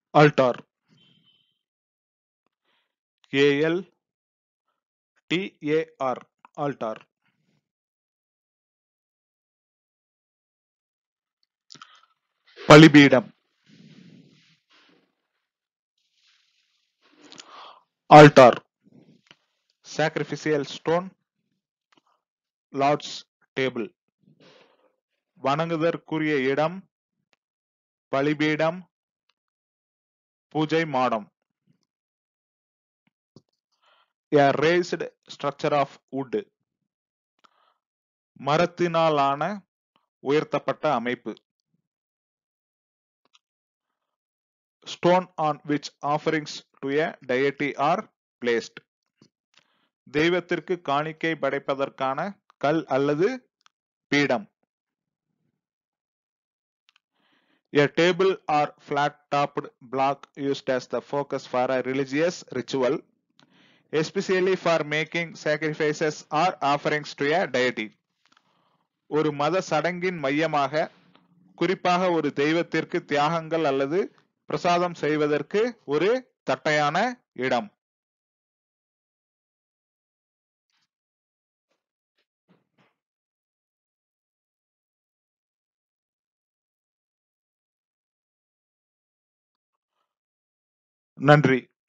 altar a l t a r altar பலிபீடம் altar sacrificial stone Lord's table வணங்குதற்குரிய இடம் பலிபீடம் பூஜை மாடம் a raised structure of wood மரத்தினாலான உயர்த்தப்பட்ட அமைப்பு stone on which offerings to a deity are placed தெய்வத்திற்கு காணிக்கை படைப்பதற்கான கல் அல்லது பீடம் A table or flat topped block used as the focus for a religious ritual, especially for making sacrifices or offerings to a deity. ஒரு மத சடங்கின் மையமாக குறிப்பாக ஒரு தெய்வத்திற்கு தியாகங்கள் அல்லது பிரசாதம் செய்வதற்கு ஒரு தட்டையான இடம் நன்றி